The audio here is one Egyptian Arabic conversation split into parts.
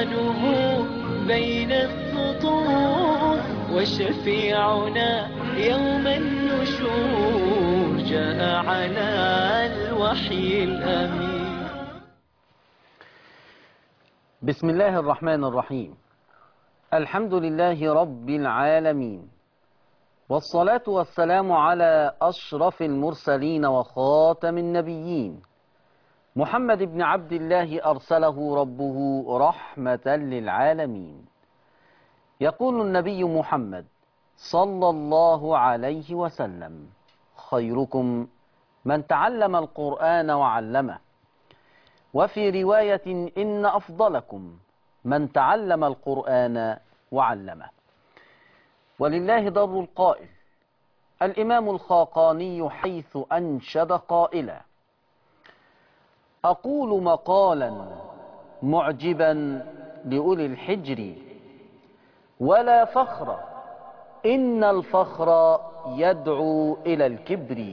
عنوانه بين السطور وشفيعنا يوم النشور جاء على الوحي الأمين بسم الله الرحمن الرحيم الحمد لله رب العالمين والصلاة والسلام على أشرف المرسلين وخاتم النبيين محمد بن عبد الله أرسله ربه رحمة للعالمين يقول النبي محمد صلى الله عليه وسلم خيركم من تعلم القرآن وعلمه وفي رواية إن أفضلكم من تعلم القرآن وعلمه ولله در القائل الإمام الخاقاني حيث أنشد قائلا أقول مقالا معجبا لأولي الحجر ولا فخر إن الفخر يدعو إلى الكبر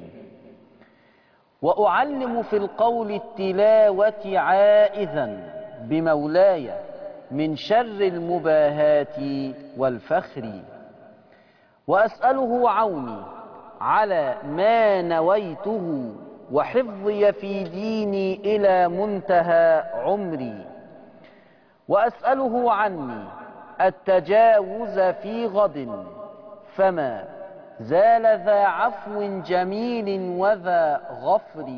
وأعلم في القول التلاوة عائذا بمولاي من شر المباهات والفخر وأسأله عوني على ما نويته وحفظي في ديني إلى منتهى عمري وأسأله عني التجاوز في غد فما زال ذا عفو جميل وذا غفر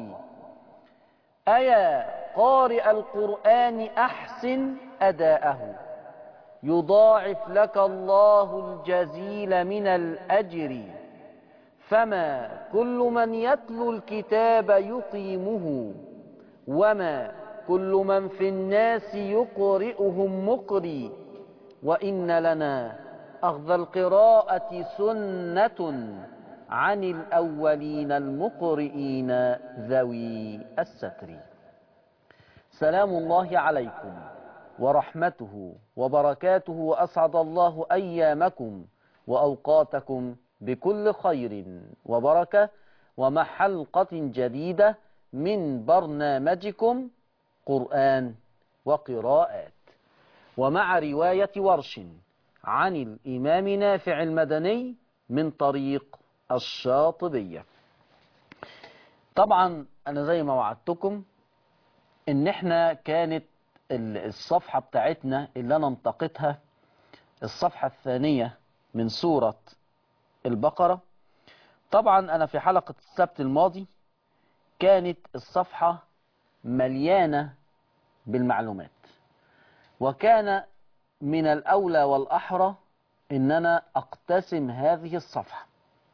أيا قارئ القرآن أحسن أداءه يضاعف لك الله الجزيل من الأجر فما كل من يتلو الكتاب يقيمه وما كل من في الناس يقرئهم مقري وإن لنا أخذ القراءة سنة عن الأولين المقرئين ذوي الستر سلام الله عليكم ورحمته وبركاته وأسعد الله أيامكم وأوقاتكم بكل خير وبركة ومع حلقة جديدة من برنامجكم قرآن وقراءات ومع رواية ورش عن الإمام نافع المدني من طريق الشاطبية طبعا أنا زي ما وعدتكم إن إحنا كانت الصفحة بتاعتنا اللي أنا انتقتها الصفحة الثانية من سورة البقرة طبعا أنا في حلقة السبت الماضي كانت الصفحة مليانة بالمعلومات وكان من الأولى والأحرى إن أنا أقتسم هذه الصفحة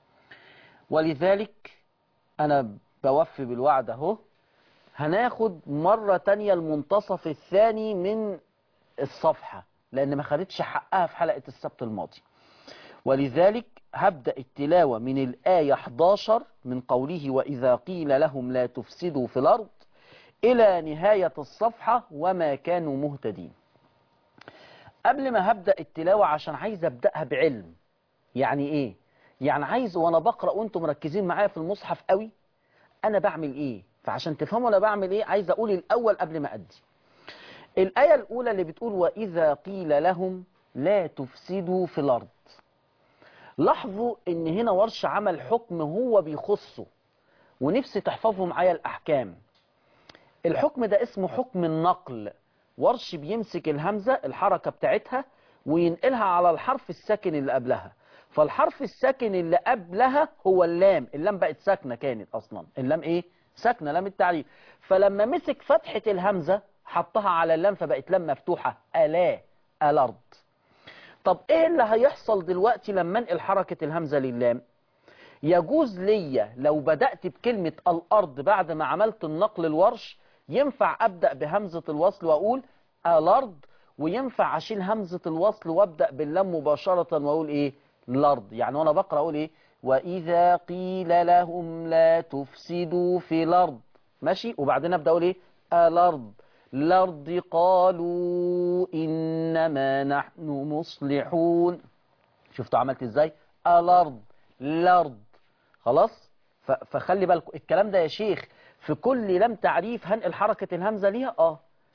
ولذلك أنا بوفي بالوعد أهو هناخد مرة تانية المنتصف الثاني من الصفحة لأن ما خدتش حقها في حلقة السبت الماضي ولذلك هبدأ التلاوة من الآية 11 من قوله وإذا قيل لهم لا تفسدوا في الأرض إلى نهاية الصفحة وما كانوا مهتدين قبل ما هبدأ التلاوة عشان عايز أبدأها بعلم يعني إيه؟ يعني عايز وأنا بقرأ وأنتم مركزين معايا في المصحف قوي أنا بعمل إيه؟ فعشان تفهموا أنا بعمل إيه عايز أقول الأول قبل ما أدي الآية الأولى اللي بتقول وإذا قيل لهم لا تفسدوا في الأرض لاحظوا ان هنا ورش عمل حكم هو بيخصه ونفسي تحفظوا معايا الأحكام الحكم ده اسمه حكم النقل ورش بيمسك الهمزة الحركة بتاعتها وينقلها على الحرف الساكن اللي قبلها فالحرف الساكن اللي قبلها هو اللام اللام بقت ساكنة كانت أصلا اللام إيه؟ ساكنة لام التعريف فلما مسك فتحة الهمزة حطها على اللام فبقت لام مفتوحة ألا الأرض طب إيه اللي هيحصل دلوقتي لما انقل حركة الهمزة للام يجوز ليا لو بدأت بكلمة الأرض بعد ما عملت النقل الورش ينفع أبدأ بهمزة الوصل وأقول الأرض وينفع أشيل همزة الوصل وأبدأ باللام مباشرة وأقول إيه الأرض يعني وأنا بقرأ أقول إيه وإذا قيل لهم لا تفسدوا في الأرض ماشي وبعدين أبدأ أقول إيه الأرض الأرض قالوا إنما نحن مصلحون شفتوا عملت إزاي الأرض الأرض خلاص فخلي بالكم الكلام ده يا شيخ في كل لم تعريف هنقل حركة الهمزة ليها اه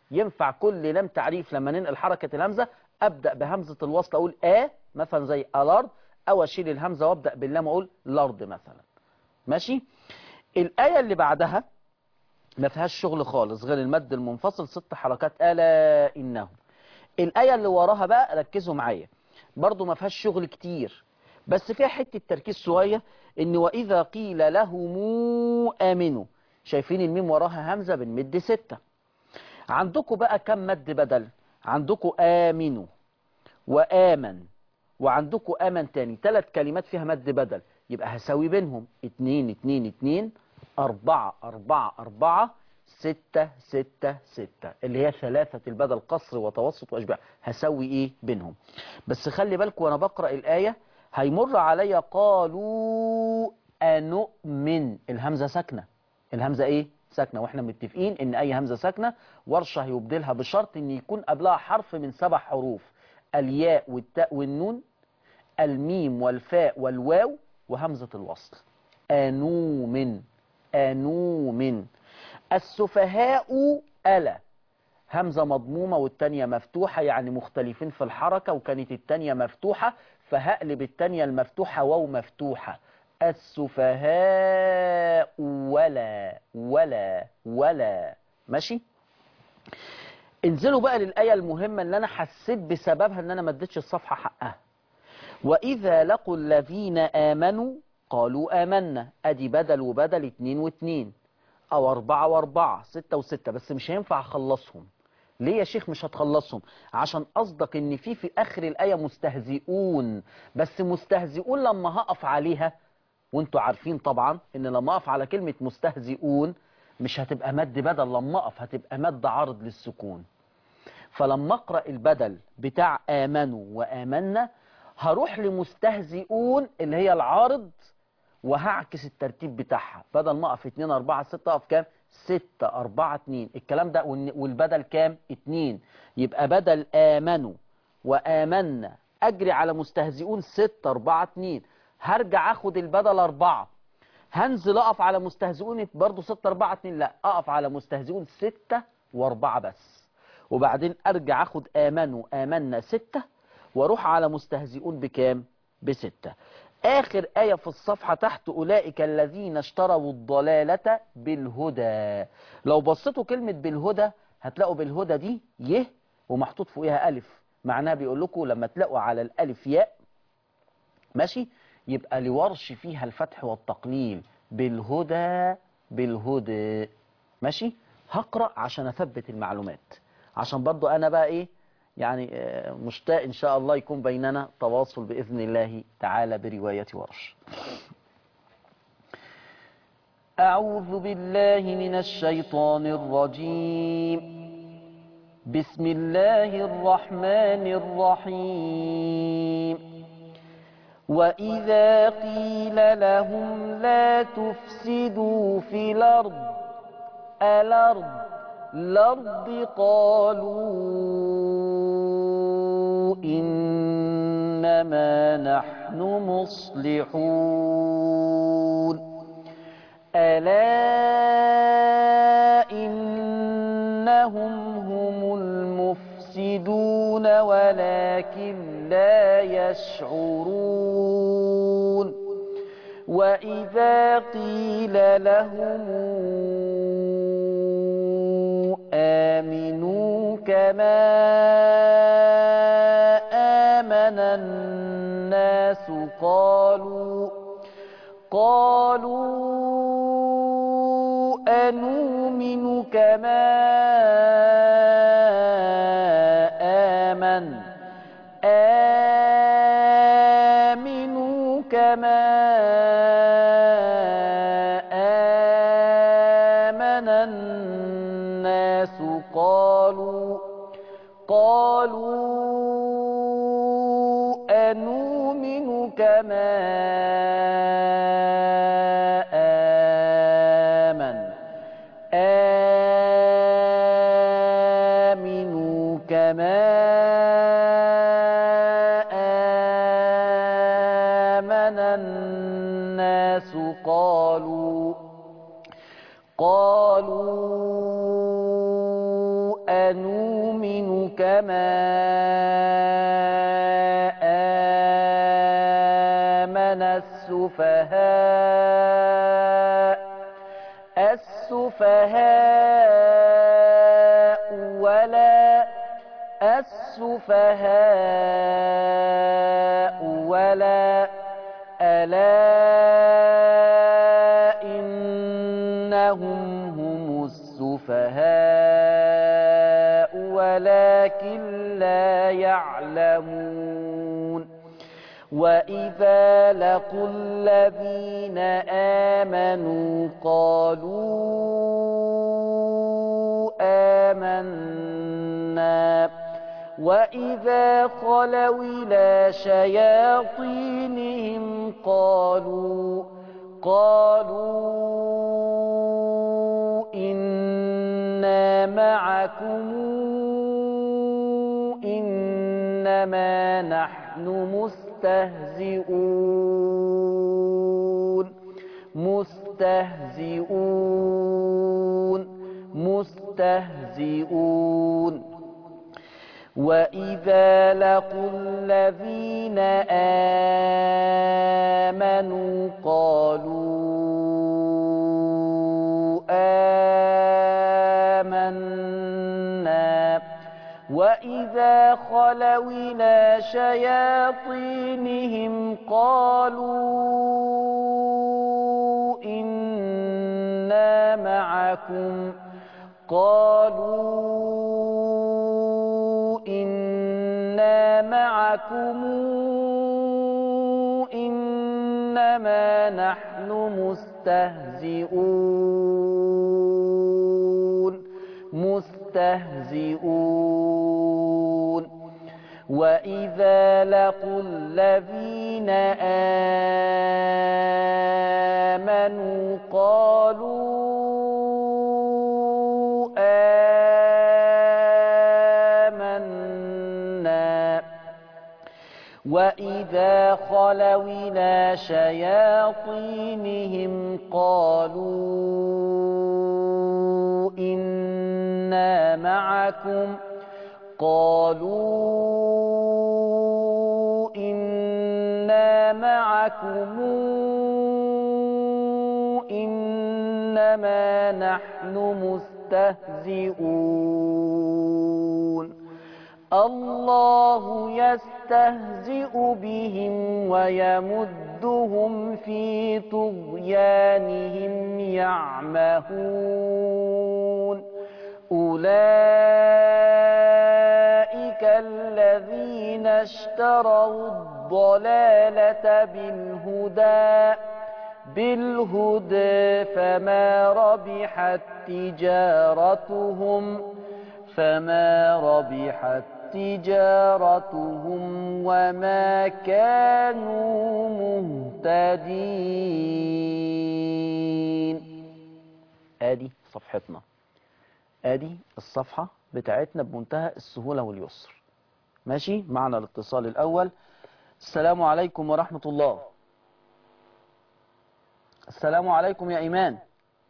ينفع كل لام تعريف لما ننقل حركة الهمزة أبدأ بهمزة الوصل أقول آ مثلا زي الأرض أو أشيل الهمزة وأبدأ باللام أقول الأرض مثلا ماشي الآية اللي بعدها ما فيهاش شغل خالص غير المد المنفصل ست حركات ألا إنه الآية اللي وراها بقى ركزوا معايا برضو ما فيهاش شغل كتير بس فيها حتة تركيز شوية إن وإذا قيل لهم آمنوا شايفين الميم وراها همزة بنمد ستة عندكم بقى كم مد بدل عندكم آمنوا وآمن وعندكم آمن تاني ثلاث كلمات فيها مد بدل يبقى هساوي بينهم اتنين اتنين اتنين أربعة أربعة أربعة ستة ستة ستة اللي هي ثلاثة البدل قصر وتوسط وأشباع هسوي إيه بينهم بس خلي بالكم وأنا بقرأ الآية هيمر علي قالوا أنؤمن الهمزة ساكنة الهمزة إيه ساكنة وإحنا متفقين إن أي همزة ساكنة ورشة هيبدلها بشرط إن يكون قبلها حرف من سبع حروف الياء والتاء والنون الميم والفاء والواو وهمزة الوصل أنومن أنومن السفهاء ألا همزة مضمومة والتانية مفتوحة يعني مختلفين في الحركة وكانت التانية مفتوحة فهقلب التانية المفتوحة واو مفتوحة السفهاء ولا ولا ولا ماشي انزلوا بقى للآية المهمة اللي أنا حسيت بسببها أن أنا ما اديتش الصفحة حقها وإذا لقوا الذين آمنوا قالوا آمنا أدي بدل وبدل اتنين واتنين أو أربعة وأربعة ستة وستة بس مش هينفع أخلصهم ليه يا شيخ مش هتخلصهم عشان قصدك ان في في اخر الايه مستهزئون بس مستهزئون لما هقف عليها وانتوا عارفين طبعا ان لما اقف على كلمه مستهزئون مش هتبقى مد بدل لما اقف هتبقى مد عارض للسكون فلما اقرا البدل بتاع امنوا وامنا هروح لمستهزئون اللي هي العارض وهعكس الترتيب بتاعها بدل ما اقف 2 4 6 اقف كام 6 4 2 الكلام ده والبدل كام 2 يبقى بدل آمنوا وآمنا أجري على مستهزئون 6 4 2 هرجع أخد البدل 4 هنزل أقف على مستهزئون برضه 6 4 2 لا أقف على مستهزئون 6 و4 بس وبعدين أرجع أخد آمنوا آمنا 6 واروح على مستهزئون بكام بستة آخر آية في الصفحة تحت أولئك الذين اشتروا الضلالة بالهدى لو بصيتوا كلمة بالهدى هتلاقوا بالهدى دي يه ومحطوط فوقها ألف معناها بيقول لكم لما تلاقوا على الألف ياء ماشي يبقى لورش فيها الفتح والتقليل بالهدى بالهدى ماشي هقرأ عشان أثبت المعلومات عشان برضو أنا بقى إيه يعني مشتاق إن شاء الله يكون بيننا تواصل بإذن الله تعالى برواية ورش أعوذ بالله من الشيطان الرجيم بسم الله الرحمن الرحيم وإذا قيل لهم لا تفسدوا في الأرض الأرض الأرض قالوا إنما نحن مصلحون ألا إنهم هم المفسدون ولكن لا يشعرون وإذا قيل لهم آمنوا كما آمن الناس قالوا قالوا أنؤمن كما آمن آمنوا كما آمن الناس قالوا قالوا أنؤمن كما آمن آمنوا كما آمن الناس قالوا قالوا نؤمن كما آمن السفهاء السفهاء ولا السفهاء ولا ألا إنهم هم السفهاء ولكن لا يعلمون وإذا لقوا الذين آمنوا قالوا آمنا وإذا خلوا إلى شياطينهم قالوا قالوا إنا معكم إنما نحن مستهزئون مستهزئون مستهزئون وإذا لقوا الذين آمنوا قالوا آمنا وإذا خلوا إلى شياطينهم قالوا إنا معكم قالوا إنا معكم إنما نحن مستهزئون مستهزئون وإذا لقوا الذين آمنوا قالوا آمنا وإذا خلوا إلى شياطينهم قالوا إنا معكم قالوا إنا معكم إنما نحن مستهزئون الله يستهزئ بهم ويمدهم في طغيانهم يعمهون أولئك الذين اشتروا الضلالة بالهدى بالهدى فما ربحت تجارتهم فما ربحت تجارتهم وما كانوا مهتدين ادي صفحتنا ادي الصفحة بتاعتنا بمنتهى السهولة واليسر ماشي معنا الاتصال الاول السلام عليكم ورحمة الله السلام عليكم يا ايمان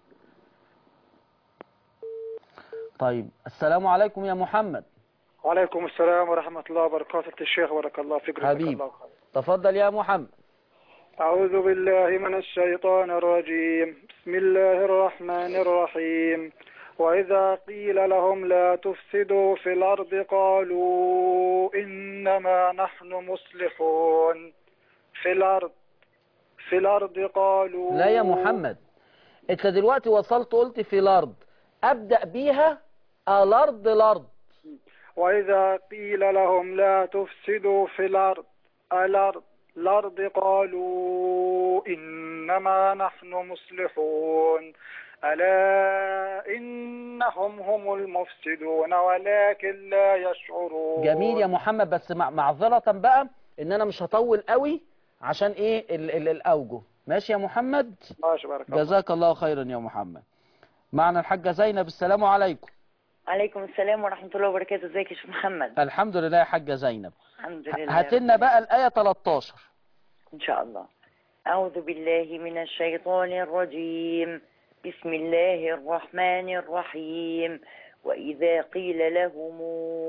طيب السلام عليكم يا محمد وعليكم السلام ورحمة الله وبركاته الشيخ بارك الله فيك جزاك حبيب. الله خير. تفضل يا محمد أعوذ بالله من الشيطان الرجيم بسم الله الرحمن الرحيم وإذا قيل لهم لا تفسدوا في الأرض قالوا إنما نحن مصلحون في الأرض في الأرض قالوا لا يا محمد انت دلوقتي وصلت قلت في الارض ابدأ بيها الارض الارض وإذا قيل لهم لا تفسدوا في الأرض الأرض الأرض قالوا إنما نحن مصلحون ألا إنهم هم المفسدون ولكن لا يشعرون جميل يا محمد بس مع- معذرة بقى ان انا مش هطول قوي عشان ايه ال ال الاوجه ماشي يا محمد ماشي بارك الله جزاك الله خيرا يا محمد معنا الحاجة زينب السلام عليكم عليكم السلام ورحمة الله وبركاته ازيك يا شيخ محمد الحمد لله يا حاجة زينب الحمد لله هات لنا بقى الآية 13 إن شاء الله أعوذ بالله من الشيطان الرجيم بسم الله الرحمن الرحيم وإذا قيل لهم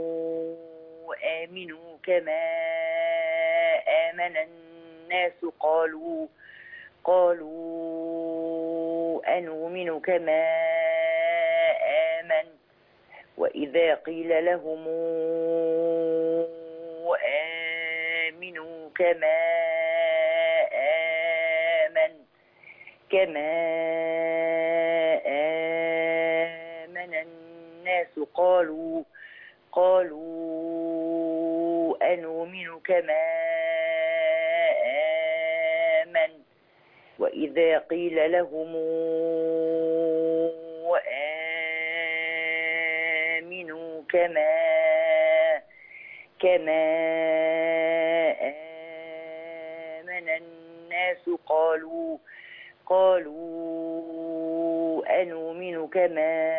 آمنوا كما آمن الناس قالوا قالوا أنؤمن كما آمن وإذا قيل لهم آمنوا كما آمن كما آمن الناس قالوا قالوا أنؤمن كما آمن وإذا قيل لهم آمنوا كما كما آمن الناس قالوا قالوا أنؤمن كما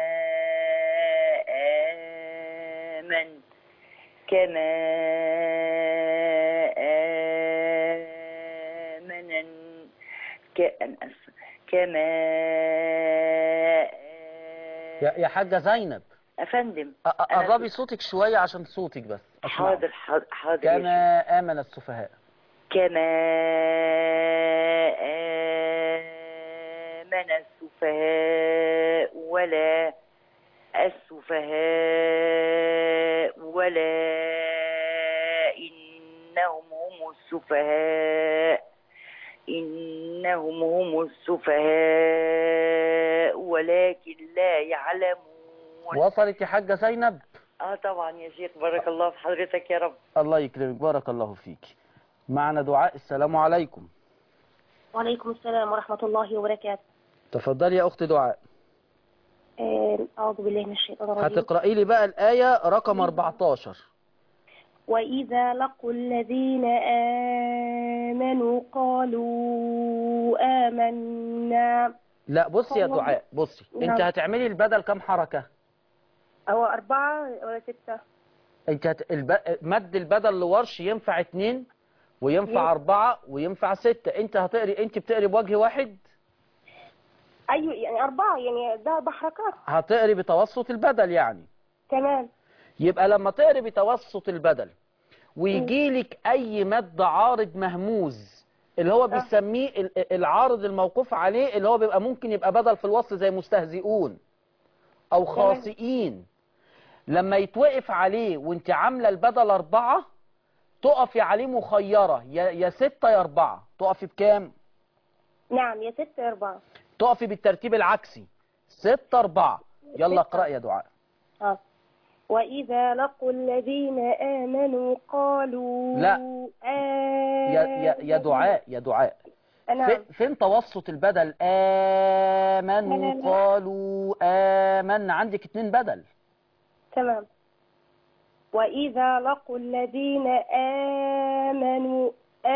آمن كما آمن الن- ك- أن أس- كما يا يا حاجة زينب أفندم أ- أ- أنا قربي صوتك شوية عشان صوتك بس أسمعه. حاضر حاضر حاضر يا شيخ. كما آمن السفهاء كما آمن السفهاء ولا السفهاء ولا إنهم هم السفهاء إنهم هم السفهاء ولكن لا يعلمون وصلت يا حاجة زينب اه طبعا يا شيخ بارك الله في حضرتك يا رب الله يكرمك بارك الله فيك معنا دعاء السلام عليكم وعليكم السلام ورحمة الله وبركاته تفضلي يا أخت دعاء آه، أعوذ بالله من الشيطان الرجيم هتقرأي لي بقى الآية رقم 14 وإذا لقوا الذين آمنوا قالوا آمنا لا بصي يا هو- دعاء بصي نعم. انت هتعملي البدل كام حركة أو أربعة ولا ستة انت هت... الب... مد البدل لورش ينفع اتنين وينفع ينفع. أربعة وينفع ستة انت هتقري انت بتقري بوجه واحد أيوة يعني أربعة يعني ده بحركات هتقري بتوسط البدل يعني تمام يبقى لما تقري بتوسط البدل ويجيلك اي مد عارض مهموز اللي هو بيسميه ال- العارض الموقوف عليه اللي هو بيبقى ممكن يبقى بدل في الوصل زي مستهزئون او خاصئين لما يتوقف عليه وانت عامله البدل اربعة تقفي عليه مخيرة يا يا ستة يا اربعة تقفي بكام نعم يا ستة يا أربعة تقفي بالترتيب العكسي ستة اربعة يلا ستة. اقرأ يا دعاء آه. وإذا لقوا الذين آمنوا قالوا لا. آمنا يا يا يا دعاء يا دعاء نعم في- فين توسط البدل آمنوا لا، لا، لا. قالوا آمن عندك اتنين بدل تمام وإذا لقوا الذين آمنوا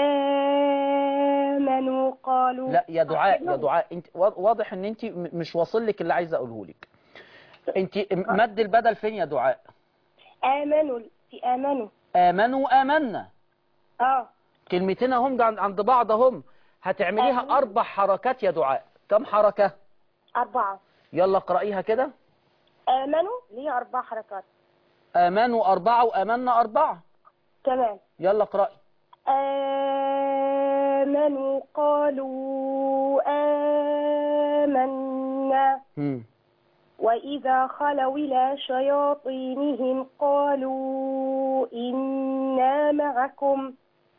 آمنوا قالوا لا يا دعاء يا دعاء انت وا- واضح ان انت م- مش واصل لك اللي عايز اقوله لك انت م- مد البدل فين يا دعاء آمنوا في آمنوا آمنوا آمنا اه كلمتين هم عند عند بعض هم هتعمليها آمنوا. أربع حركات يا دعاء كم حركة أربعة يلا اقرأيها كده آمنوا ليه أربع حركات آمنوا أربعة وآمنا أربعة تمام يلا اقرأي آمنوا قالوا آمنا هم. وإذا خلوا إلى شياطينهم قالوا إنا معكم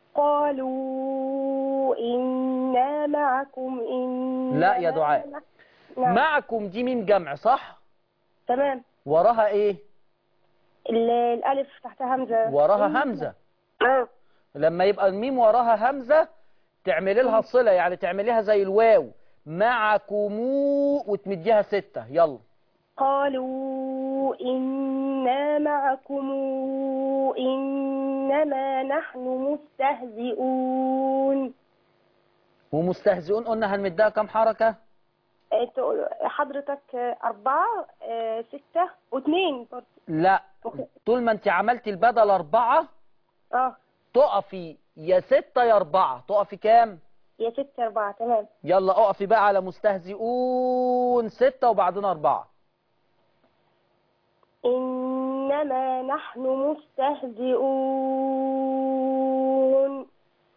قالوا إنا معكم إنا لا يا دعاء. نعم. معكم دي ميم جمع صح تمام وراها ايه ال- الألف تحت همزة وراها همزة آه. لما يبقى الميم وراها همزة تعملي لها صلة يعني تعمليها زي الواو معكم وتمديها ستة يلا قالوا إنا معكم إنما نحن مستهزئون ومستهزئون قلنا هنمدها كم حركة انت- حضرتك أربعة آه، ستة واثنين برضه. لا طول ما انت عملتي البدل أربعة اه تقفي يا ستة يا أربعة تقفي كام يا ستة أربعة تمام يلا اقفي بقى على مستهزئون ستة وبعدين أربعة إنما نحن مستهزئون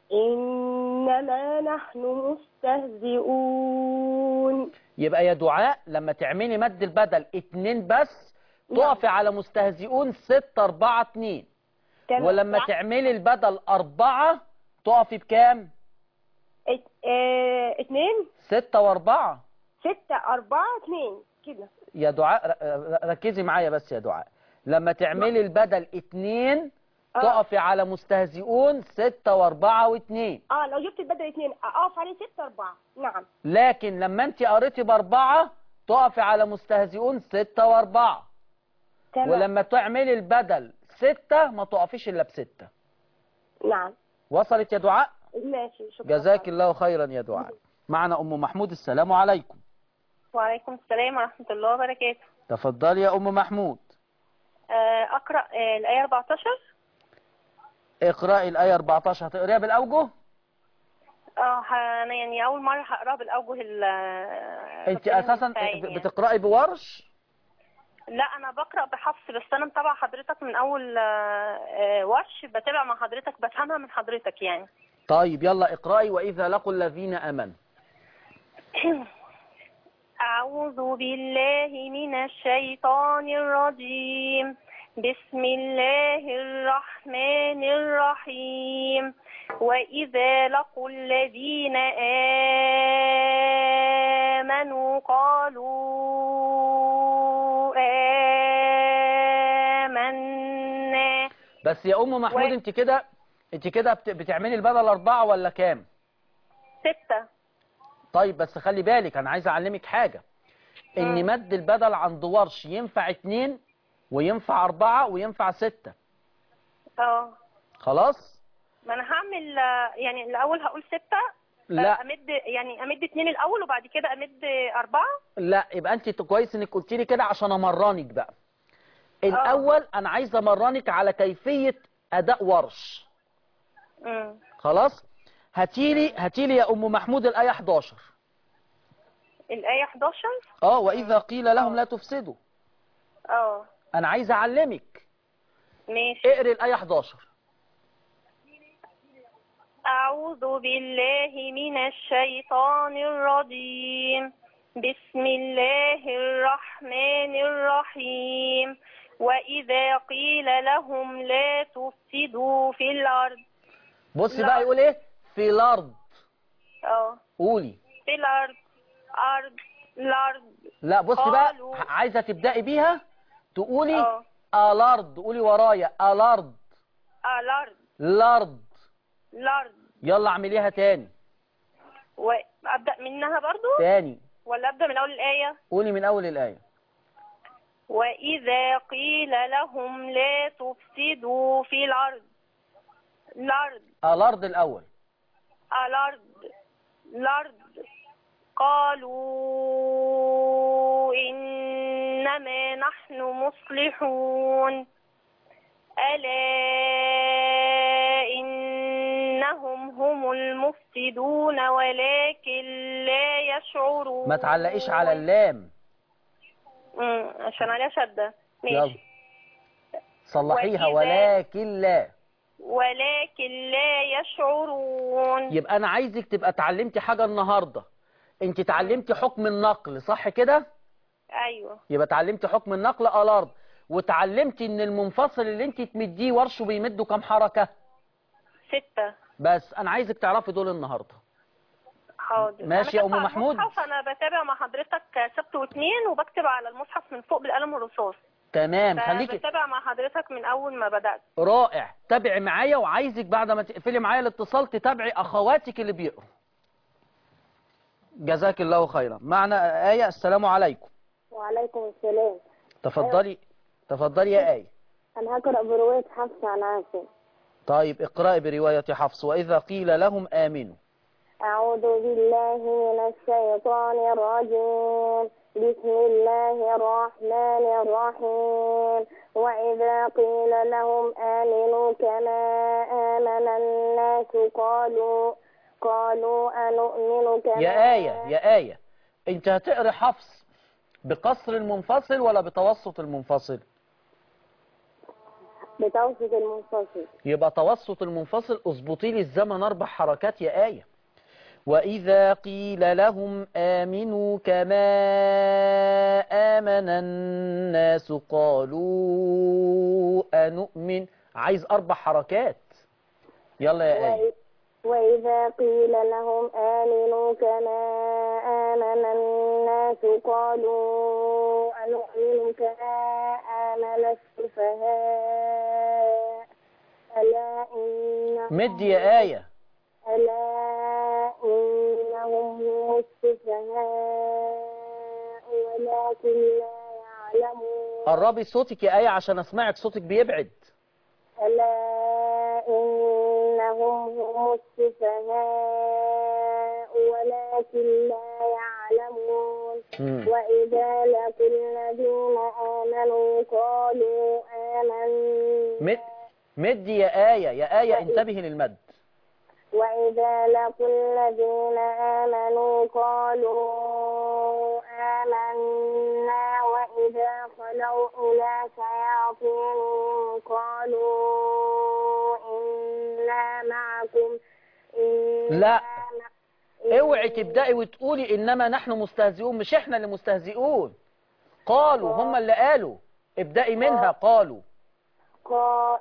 إنما نحن مستهزئون يبقى يا دعاء لما تعملي مد البدل اتنين بس تقفي على مستهزئون ستة أربعة اتنين تمام. ولما تعملي البدل أربعة تقفي بكام؟ ات... اه... اتنين ستة وأربعة ستة أربعة اتنين كده يا دعاء ر- ر- ركزي معايا بس يا دعاء لما تعملي البدل اتنين آه. تقفي على مستهزئون ستة وأربعة واتنين اه لو جبت البدل اتنين اقف عليه ستة أربعة نعم لكن لما انت قريتي بأربعة تقفي على مستهزئون ستة وأربعة تمام ولما تعملي البدل ستة ما تقفيش إلا بستة نعم وصلت يا دعاء ماشي شكرا جزاك الله خيرا يا دعاء معنا أم محمود السلام عليكم وعليكم السلام ورحمة الله وبركاته تفضلي يا أم محمود آه، أقرأ آه، الآية 14 اقرأي الآية 14 هتقريها بالأوجه اه ه- أنا يعني أول مرة هقراها بالأوجه ال انت ربنا أساسا المستعان يعني. بتقرأي بورش لا أنا بقرأ بحفص بس أنا متابعة حضرتك من أول آه، آه، ورش بتابع مع حضرتك بفهمها من حضرتك يعني طيب يلا اقرأي وإذا لقوا الذين آمنوا أعوذ بالله من الشيطان الرجيم بسم الله الرحمن الرحيم وإذا لقوا الذين آمنوا قالوا آمنا بس يا أم محمود و- انت كده انت كده بت- بتعملي البدل أربعة ولا كام ستة طيب بس خلي بالك أنا عايز أعلمك حاجة إن مم. مد البدل عند ورش ينفع اتنين وينفع أربعة وينفع ستة اه خلاص ما أنا هعمل آه، يعني الأول هقول ستة لا آه، أمد يعني أمد اتنين الأول وبعد كده أمد أربعة لا يبقى انت كويس انك قلت لي كده عشان امرنك بقى الاول انا عايز امرنك على كيفيه اداء ورش مم. خلاص هاتيلي هاتيلي يا ام محمود الايه 11 الآية 11 اه واذا قيل لهم لا تفسدوا اه انا عايز اعلمك ماشي اقري الايه 11 أعوذ بالله من الشيطان الرجيم بسم الله الرحمن الرحيم وإذا قيل لهم لا تفسدوا في الأرض بصي لا. بقى يقول ايه في الارض اه قولي في الأرض أرض الأرض لا بصي بقى قالوا. عايزه تبداي بيها تقولي اه الارض قولي ورايا الارض الأرض الارض الأرض يلا اعمليها تاني وأبدأ منها برضو تاني ولا أبدأ من أول الآية قولي من اول الايه وإذا قيل لهم لا تفسدوا في الأرض الأرض الارض الاول الأرض الأرض قالوا إنما نحن مصلحون ألا إنهم هم المفسدون ولكن لا يشعرون ما تعلقيش على اللام مم، عشان عليها شدة يلا ماشي صلحيها وإذا- ولكن لا ولكن لا يشعرون يبقى انا عايزك تبقى اتعلمتي حاجه النهارده انت اتعلمتي حكم النقل صح كده أيوه يبقى اتعلمتي حكم النقل الارض وتعلمتي ان المنفصل اللي انت تمديه ورشه بيمده كام حركه ستة بس انا عايزك تعرفي دول النهارده حاضر ماشي يا أنا أم كاتبة على محمود. المصحف أنا بتابع مع حضرتك سبت واثنين وبكتب على المصحف من فوق بالقلم الرصاص تمام خليكي بتابع مع حضرتك من أول ما بدأت رائع تابعي معايا وعايزك بعد ما تقفلي معايا الاتصال تتابعي اخواتك اللي بيقروا جزاك الله خيرا معنا آية السلام عليكم وعليكم السلام تفضلي تفضلي يا آية أنا هقرأ برواية حفص عن عاصم طيب اقرأي برواية حفص وإذا قيل لهم آمنوا أعوذ بالله من الشيطان الرجيم بسم الله الرحمن الرحيم وإذا قيل لهم آمنوا كما آمن الناس قالوا قالوا أنؤمن كما يا آية يا آية انت هتقري حفص بقصر المنفصل ولا بتوسط المنفصل بتوسط المنفصل يبقى توسط المنفصل اظبطي لي الزمن اربع حركات يا آية وإذا قيل لهم آمنوا كما آمن الناس قالوا أنؤمن عايز أربع حركات يلا يا آية وإ- وإذا قيل لهم آمنوا كما آمن الناس قالوا أنؤمن كما آمن السفهاء ألا إنهم مد يا آية ألا إنهم هم السفهاء ولكن لا يعلمون قربي صوتك يا آية عشان أسمعك صوتك بيبعد ألا إنهم هم السفهاء ولكن لا يعلمون مم. وإذا لقوا الذين آمنوا قالوا آمنا مد مد يا آية يا آية انتبهي للمد وإذا لقوا الذين آمنوا قالوا آمنا وإذا خلوا إلى شياطينهم قالوا إنا معكم إنا لا. مع- اوعي تبدأي وتقولي إنما نحن مستهزئون مش إحنا اللي مستهزئون قالوا هم اللي قالوا ابدأي منها قالوا قا-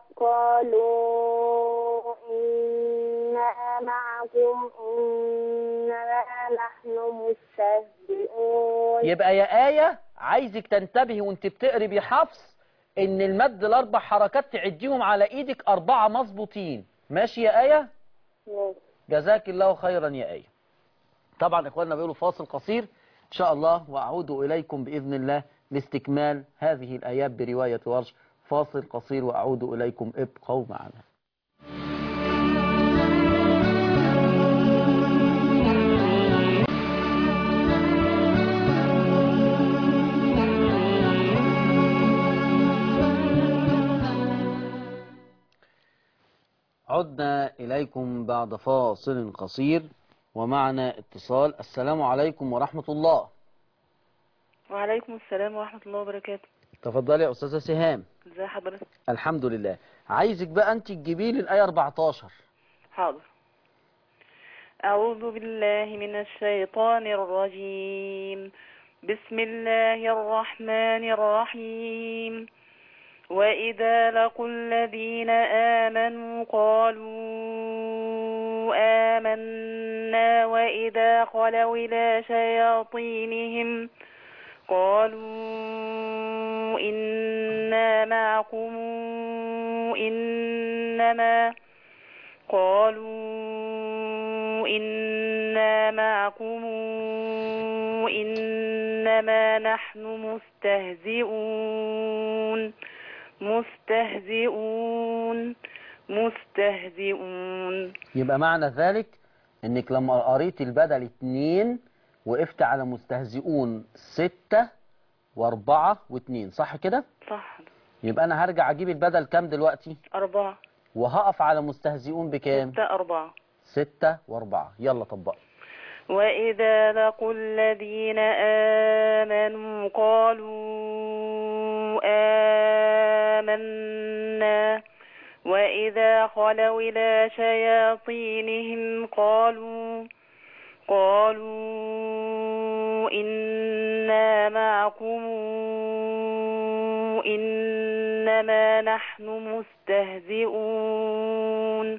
قالوا إنا معكم إنما نحن مستهزئون يبقى يا آية عايزك تنتبهي وانت بتقري بحفص ان المد الاربع حركات تعديهم على ايدك اربعة مظبوطين ماشي يا آية جزاك الله خيرا يا آية طبعا اخواننا بيقولوا فاصل قصير ان شاء الله واعود اليكم باذن الله لاستكمال هذه الايات برواية ورش فاصل قصير واعود اليكم ابقوا معنا عدنا إليكم بعد فاصل قصير ومعنا اتصال السلام عليكم ورحمة الله وعليكم السلام ورحمة الله وبركاته تفضلي يا أستاذة سهام ازي حضرتك الحمد لله عايزك بقى أنت تجيبي لي الآية 14 حاضر أعوذ بالله من الشيطان الرجيم بسم الله الرحمن الرحيم وإذا لقوا الذين آمنوا قالوا آمنا وإذا خلوا إلى شياطينهم قالوا إنا معكم إنما قالوا إنا معكم إنما نحن مستهزئون مستهزئون مستهزئون يبقى معنى ذلك انك لما قريت البدل اتنين وقفت على مستهزئون ستة واربعة واتنين صح كده صح يبقى انا هرجع اجيب البدل كام دلوقتي أربعة وهقف على مستهزئون بكام ستة أربعة ستة واربعة يلا طبق وإذا لقوا الذين آمنوا قالوا آمنا وإذا خلوا إلى شياطينهم قالوا قالوا إنا معكم إنما نحن مستهزئون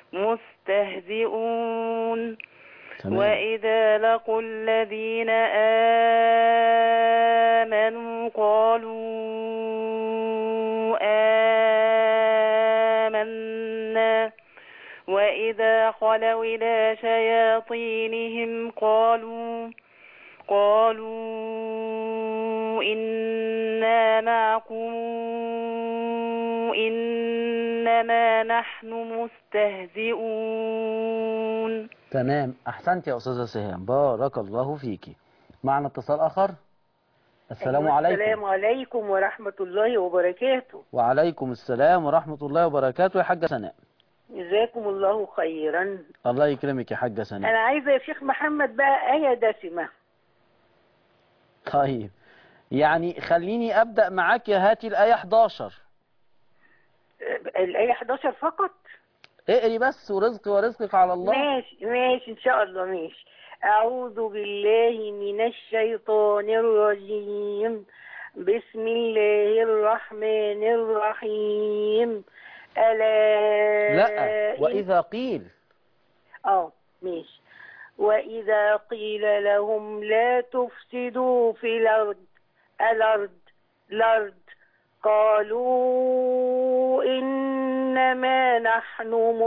مستهزئون وإذا لقوا الذين آمنوا قالوا آمنا وإذا خلوا إلى شياطينهم قالوا قالوا إنا معكم إنما نحن مستهزئون تمام احسنت يا استاذة سهام بارك الله فيكي معنا اتصال اخر السلام أيوة، عليكم السلام عليكم ورحمة الله وبركاته وعليكم السلام ورحمة الله وبركاته يا حاجة سناء جزاكم الله خيرا الله يكرمك يا حاجة سناء أنا عايزة يا شيخ محمد بقى آية دسمة طيب يعني خليني أبدأ معاك يا هاتي الآية 11 الآية 11 فقط اقري بس ورزقي ورزقك على الله ماشي ماشي إن شاء الله ماشي أعوذ بالله من الشيطان الرجيم بسم الله الرحمن الرحيم ألا لا إن- وإذا قيل اه ماشي وإذا قيل لهم لا تفسدوا في الأرض الأرض الأرض قالوا إنما نحن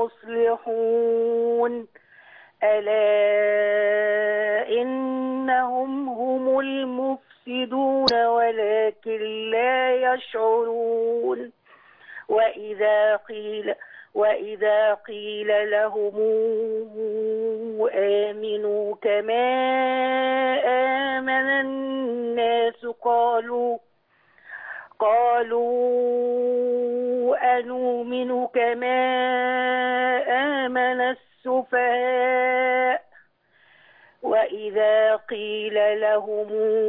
مصلحون ألا إنهم هم المفسدون ولكن لا يشعرون وإذا قيل وإذا قيل لهم آمنوا كما آمن الناس قالوا قالوا أنؤمن كما آمن السفهاء وإذا قيل لهم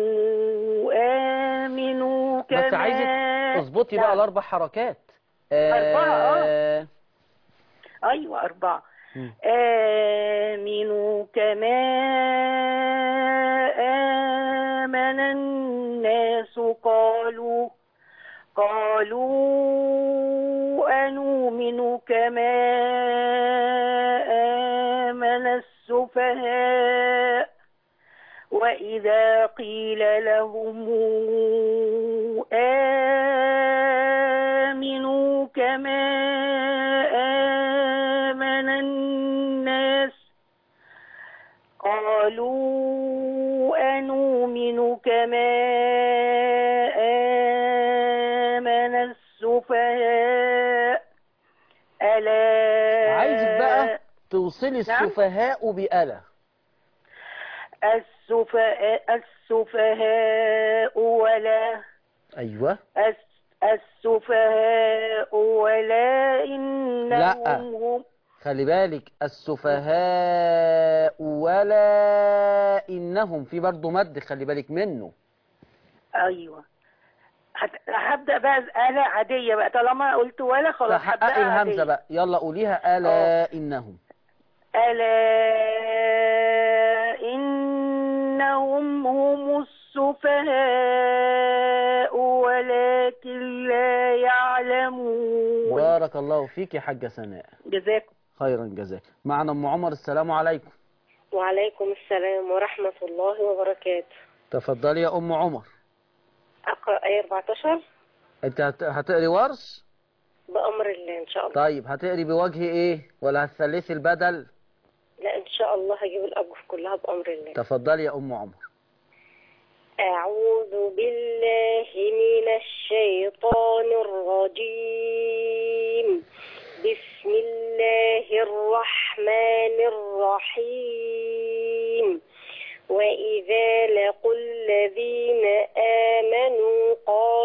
آمنوا كما بس عايزك اظبطي بقى نعم. الأربع حركات أربعة، آه. آه، أيوة أربعة مم. آمنوا كما آمن الناس قالوا قالوا أنؤمن كما آمن السفهاء وإذا قيل لهم آمنوا كما آمن الناس قالوا أنؤمن كما آمن السفهاء ألا عايزك بقى توصلي نعم. السفهاء بألا السفهاء السفهاء ولا أيوة الس- السفهاء ولا إنهم لا. هم خلي بالك السفهاء ولا إنهم في برضه مد خلي بالك منه أيوة هت- هبدأ بقى آلة عادية بقى طالما قلت ولا خلاص تحققي هبدأ الهمزة عادية. بقى يلا قوليها ألا إنهم ألا إنهم هم السفهاء ولكن لا يعلمون بارك الله فيك يا حاجة سناء جزاكم خيرا جزاك معنا أم عمر السلام عليكم وعليكم السلام ورحمة الله وبركاته تفضلي يا أم عمر أقرأ آية 14 أنت هت- هتقري ورش بأمر الله إن شاء الله طيب هتقري بوجه إيه ولا هتثلثي البدل لا إن شاء الله هجيب الأجر كلها بأمر الله تفضلي يا أم عمر أعوذ بالله من الشيطان الرجيم بسم الله الرحمن الرحيم وإذا لقوا الذين آمنوا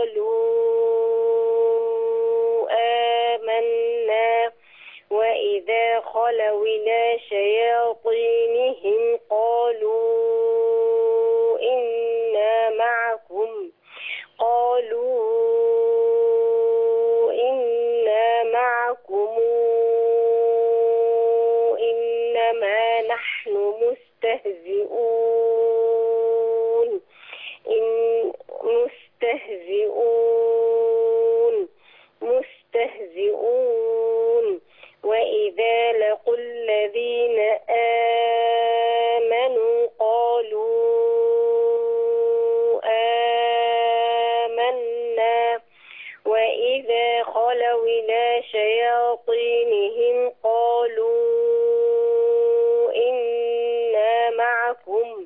قالوا آمنا وإذا خلوا إلى شياطينهم قالوا إنا معكم قالوا إنا معكم إنما نحن مستهزئون إن مستهزئون مستهزئون وإذا لقوا الذين آمنوا قالوا آمنا وإذا خلوا إلى شياطينهم قالوا إنا معكم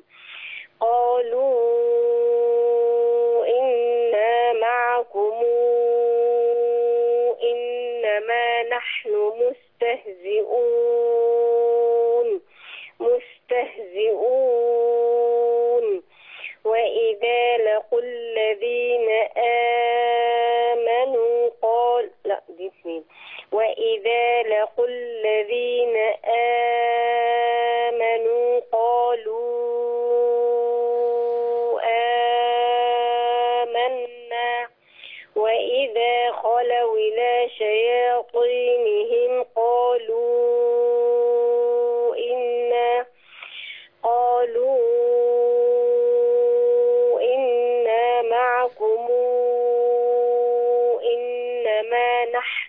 قالوا إنا معكم إنما نحن مستهزئون مستهزئون وإذا لقوا الذين آمنوا قال لا دي اثنين وإذا لقوا الذين آمنوا قالوا آمنا وإذا خلوا إلى شياطينهم إنما نحن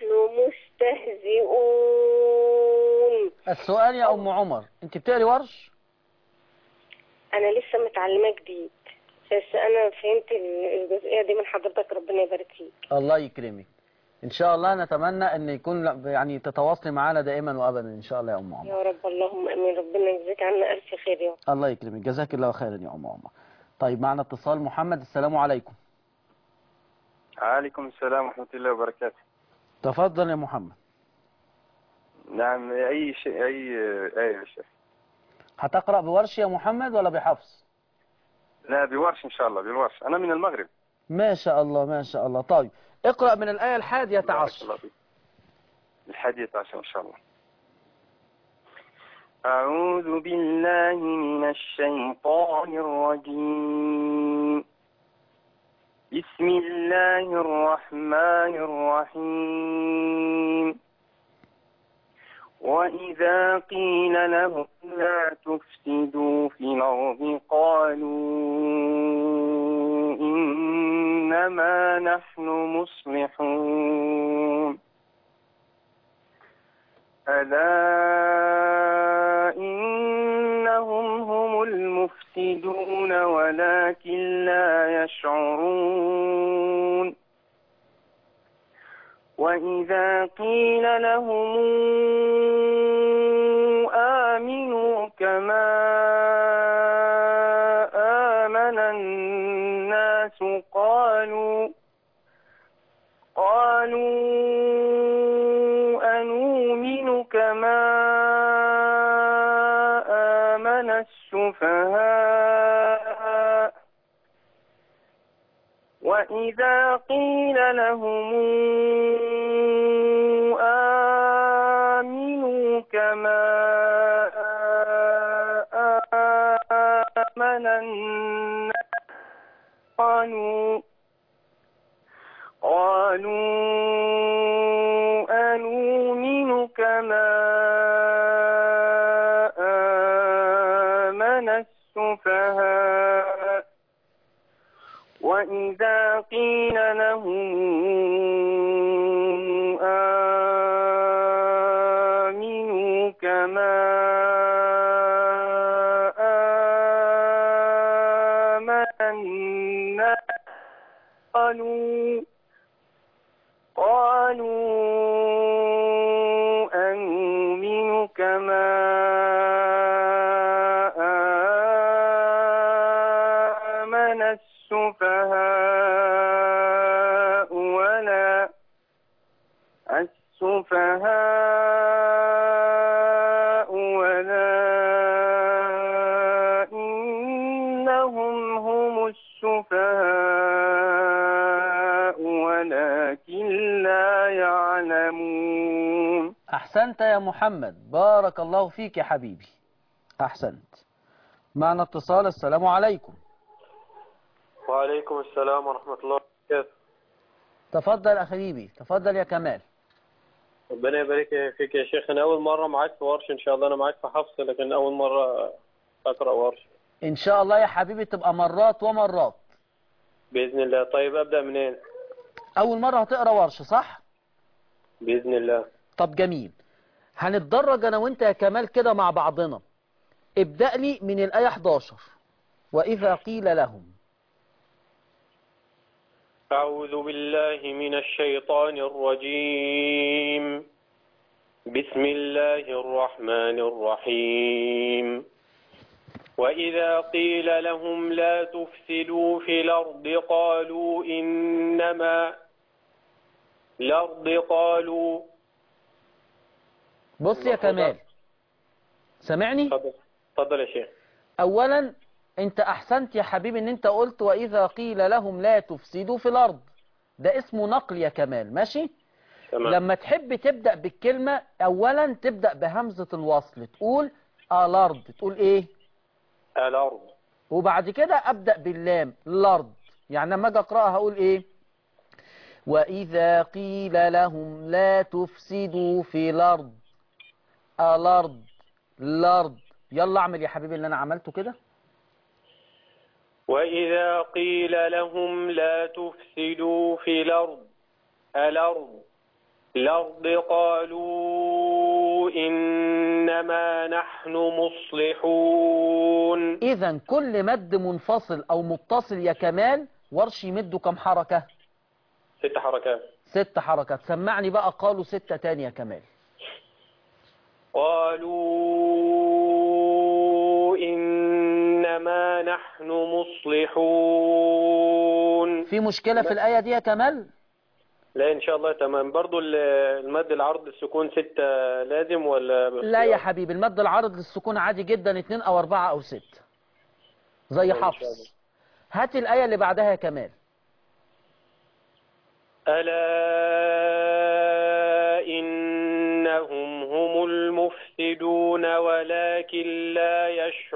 مستهزئون السؤال يا ام عمر انت بتقري ورش أنا لسه متعلمة جديد بس أنا فهمت الجزئية دي من حضرتك ربنا يبارك فيك الله يكرمك ان شاء الله نتمنى ان يكون يعني تتواصلي معانا دائما وابدا ان شاء الله يا ام عمر يا رب اللهم امين ربنا يجزيك عنا الف خير يا رب الله يكرمك جزاك الله خيرا يا ام عمر طيب معنا اتصال محمد السلام عليكم عليكم السلام ورحمة الله وبركاته تفضل يا محمد نعم أي شيء أي آية يا شيخ هتقرأ بورش يا محمد ولا بحفص لا بورش إن شاء الله بالورش أنا من المغرب ما شاء الله ما شاء الله طيب اقرأ من الآية الحادية بارك عشر الله فيك. الحادية عشر إن شاء الله أعوذ بالله من الشيطان الرجيم بسم الله الرحمن الرحيم وإذا قيل لهم لا تفسدوا في الأرض قالوا إنما نحن مصلحون ألا إنهم هم المفسدون ولكن لا يشعرون وإذا قيل لهم آمنوا كما آمن الناس قالوا قالوا أنؤمن كما آمن السفهاء وإذا قيل لهم آمنوا كما آمن الناس قالوا قالوا أنؤمن كما آمن السفهاء وإذا قيل لهم آمنوا كما آمن الناس قالوا قالوا أنؤمن كما آمن السفهاء ولا السفهاء ولكنهم هم السفهاء ولكن لا يعلمون أحسنت يا محمد بارك الله فيك يا حبيبي أحسنت معنا اتصال السلام عليكم وعليكم السلام ورحمة الله وبركاته تفضل يا حبيبي تفضل يا كمال ربنا يبارك فيك يا شيخ أنا أول مرة معاك في ورش إن شاء الله أنا معاك في حفص لكن أول مرة أقرأ ورش إن شاء الله يا حبيبي تبقى مرات ومرات بإذن الله طيب أبدأ منين أول مرة هتقرأ ورش صح؟ بإذن الله طب جميل هنتدرج أنا وأنت يا كمال كده مع بعضنا ابدأ لي من الآية 11 وإذا قيل لهم أعوذ بالله من الشيطان الرجيم بسم الله الرحمن الرحيم وإذا قيل لهم لا تفسدوا في الأرض قالوا إنما الأرض قالوا بص يا كمال سامعني؟ تفضل تفضل يا شيخ أولا أنت أحسنت يا حبيبي أن أنت قلت وإذا قيل لهم لا تفسدوا في الأرض ده اسمه نقل يا كمال ماشي؟ تمام لما تحب تبدأ بالكلمة أولا تبدأ بهمزة الوصل تقول الأرض تقول إيه؟ الأرض وبعد كده أبدأ باللام الأرض يعني لما أجي أقرأها هقول إيه؟ وإذا قيل لهم لا تفسدوا في الأرض الأرض الأرض يلا اعمل يا حبيبي اللي أنا عملته كده وإذا قيل لهم لا تفسدوا في الأرض الأرض الأرض قالوا إنما نحن مصلحون إذا كل مد منفصل أو متصل يا كمال ورش يمده كم حركة ست حركات ست حركات سمعني بقى قالوا ستة تاني يا كمال قالوا إنما نحن مصلحون في مشكلة في الآية دي يا كمال لا إن شاء الله تمام برضو ال- المد العرض السكون ستة لازم ولا لا يا حبيبي المد العارض للسكون عادي جدا اتنين او اربعة او ست زي إن شاء الله. حفص هات الآية اللي بعدها يا كمال ألا إنهم هم المفسدون ولكن لا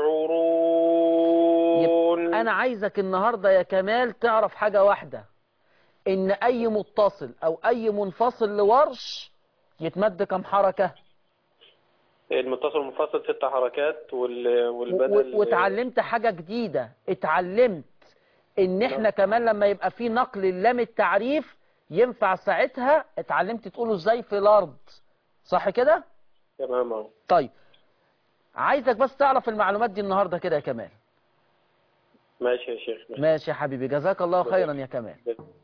يشعرون انا عايزك النهاردة يا كمال تعرف حاجة واحدة ان اي متصل او اي منفصل لورش يتمد كم حركة المتصل المنفصل ست حركات وال... و- والبدل واتعلمت حاجة جديدة اتعلمت ان احنا كمان لما يبقى في نقل اللام التعريف ينفع ساعتها اتعلمت تقوله ازاي في الارض صح كده تمام أهو. طيب عايزك بس تعرف المعلومات دي النهاردة كده يا كمال ماشي يا شيخ ماشي. ماشي يا حبيبي جزاك الله خيرا يا كمال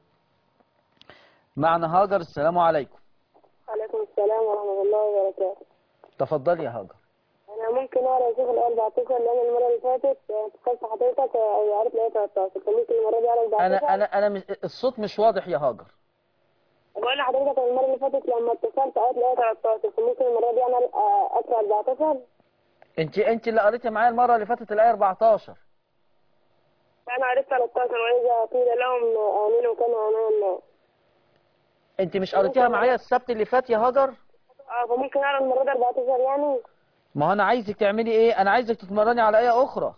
معنا هاجر السلام عليكم وعليكم السلام ورحمة الله وبركاته تفضلي يا هاجر أنا ممكن أقرأ أشوف الآية 14 لأن المرة اللي فاتت آه، اتصلت حضرتك آه، عرفت الآية 13 فممكن المرة دي أقرأ 14 انا انا انا مش الصوت مش واضح يا هاجر بقول لحضرتك المرة اللي فاتت لما اتصلت قرأت الآية 13 فممكن المرة دي أنا آه، أقرأ 14 انت انت اللي قريتي معايا المره اللي فاتت الايه 14 فأنا عرفت 13 وإذا قيل لهم آمنوا كما آمن الناس انت مش قريتيها معايا السبت اللي فات يا هاجر اه فممكن أقرأ المرة دي 14 يعني ما هو انا عايزك تعملي ايه انا عايزك تتمرني على ايه اخرى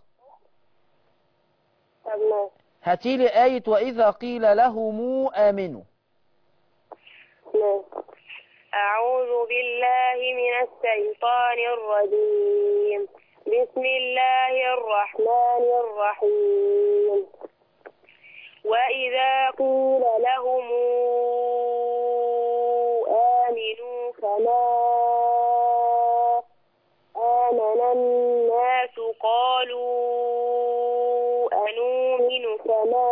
طب ماشي هاتي لي ايه واذا قيل لهم امنوا ماشي أعوذ بالله من الشيطان الرجيم بسم الله الرحمن الرحيم وإذا قيل لهم آمنوا كما آمن الناس قالوا أنؤمن كما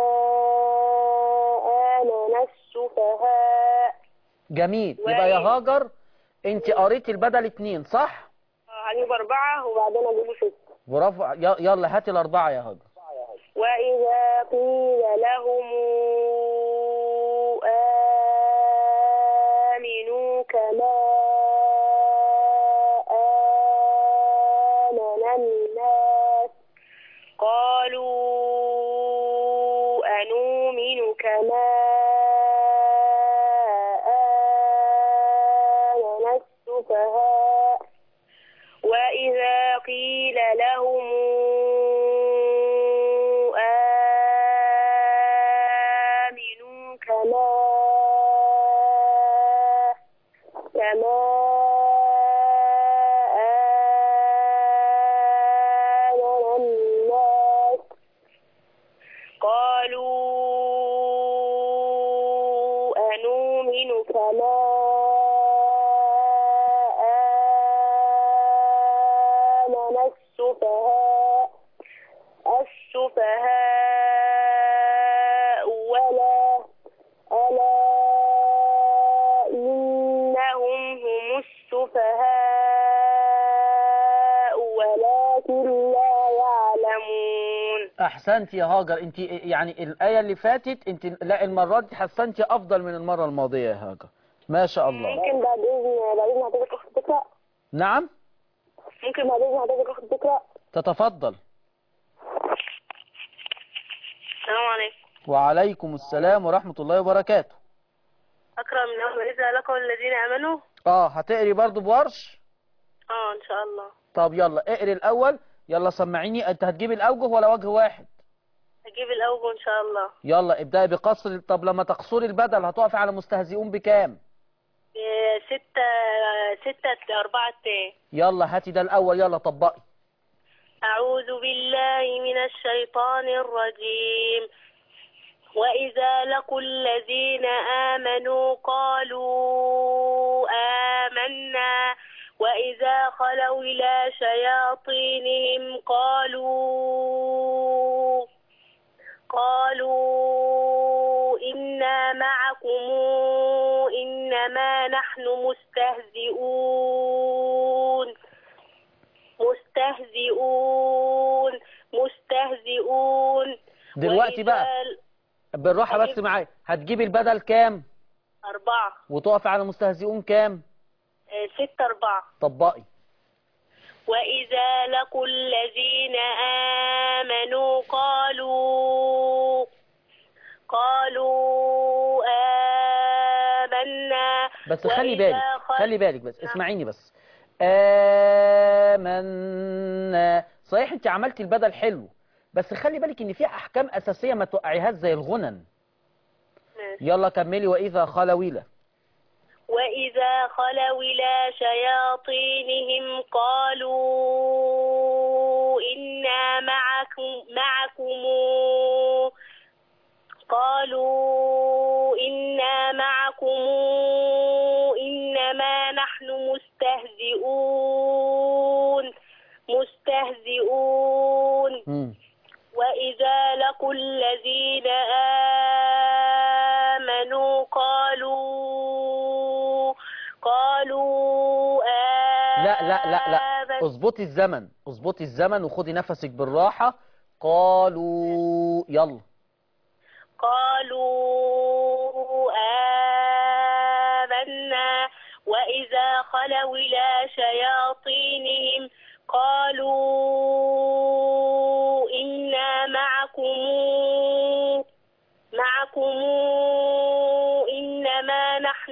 آمن السفهاء جميل يبقى يا وإذ- هاجر انت قريتي البدل اتنين صح هجيب أربعة وبعدين أجيب ستة برافو ي- يلا هاتي الاربعه يا هاجر وإذا قيل لهم آمنوا كما آمن الناس قالوا أنؤمن كما آمن السفهاء وإذا قيل لهم آمنوا كما كما آمن الناس قالوا أنؤمن كما آمن السفهاء السفهاء ولا ألا إنهم هم السفهاء ولكن لا يعلمون احسنت يا هاجر انت يعني الايه اللي فاتت انت لا المره دي حسنتي افضل من المره الماضيه يا هاجر ما شاء الله ممكن بعد إذن بعد إذن حضرتك أخت تقرأ نعم ممكن بعد إذن حضرتك أخت تقرأ تتفضل السلام عليكم وعليكم السلام ورحمه الله وبركاته أقرأ من أول إذا لقوا الذين آمنوا اه هتقري برضو بورش اه إن شاء الله طب يلا اقري الاول يلا سمعيني انت هتجيب الاوجه ولا وجه واحد أجيب الأوجه إن شاء الله يلا ابدأي بقصر طب لما تقصري البدل هتقفي على مستهزئون بكام إيه، ستة ستة أربعة تاني يلا هاتي ده الاول يلا طبقي أعوذ بالله من الشيطان الرجيم وإذا لقوا الذين آمنوا قالوا وإذا خلوا إلى شياطينهم قالوا قالوا إنا معكم إنما نحن مستهزئون مستهزئون مستهزئون دلوقتي بقى وإذا بالراحة بس معايا هتجيب البدل كام أربعة وتقف على مستهزئون كام آه، ستة أربعة طبقي وإذا لقوا الذين آمنوا قالوا قالوا آمنا بس خلي وإذا بالك خل- خلي بالك بس نعم. اسمعيني بس آمنا صحيح انت عملتي البدل حلو بس خلي بالك ان في احكام اساسية ما توقعيهاش زي الغنن ماشي. يلا كملي واذا خلويلة وإذا خلوا إلى شياطينهم قالوا إنا معكم معكم قالوا إنا معكم إنما نحن مستهزئون مستهزئون مم. وإذا لقوا الذين آمنوا قالوا قالوا لا لا لا لا آمنا اظبطي الزمن اظبطي الزمن وخدي نفسك بالراحة قالوا يلا قالوا آمنا وإذا خلوا إلى شياطينهم قالوا إنا معكم معكم إنما نحن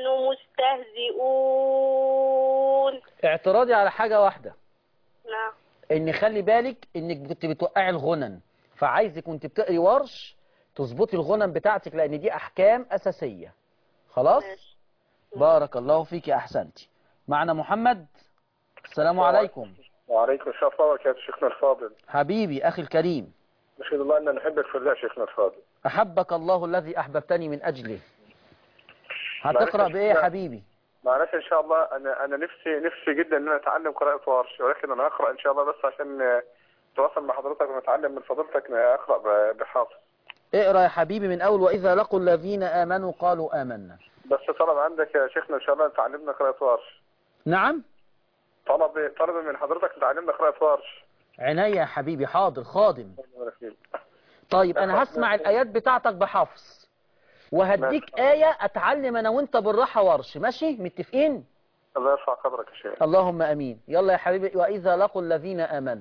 مستهزئون اعتراضي على حاجة واحدة نعم ان خلي بالك انك كنت بتوقعي الغنن فعايزك وانت بتقري ورش تظبطي الغنن بتاعتك لان دي احكام اساسية خلاص ماشي. بارك الله فيك احسنتي معنا محمد السلام عليكم وعليكم السلام ورحمة الله وبركاته شيخنا الفاضل حبيبي اخي الكريم نشهد الله أن نحبك في الله شيخنا الفاضل احبك الله الذي احببتني من اجله هتقرا معلش، بايه يا لا. حبيبي معلش إن شاء الله أنا أنا نفسي نفسي جدا إن أنا أتعلم قراءة ورش ولكن أنا أقرأ إن شاء الله بس عشان آه، أتواصل مع حضرتك ونتعلم من فضيلتك إن أقرأ ب- بحافظ اقرا يا حبيبي من اول واذا لقوا الذين امنوا قالوا امنا بس طلب عندك يا شيخنا إن شاء الله تعلمنا قراءة ورش نعم طلب طلب من حضرتك تعلمنا قراءة ورش عناية يا حبيبي حاضر خادم الله يبارك فيك. طيب انا هسمع الايات بتاعتك بحفظ وهديك آية اتعلم انا وانت بالراحة ورش ماشي متفقين الله يرفع قدرك يا شيخ اللهم امين يلا يا حبيبي واذا لقوا الذين امنوا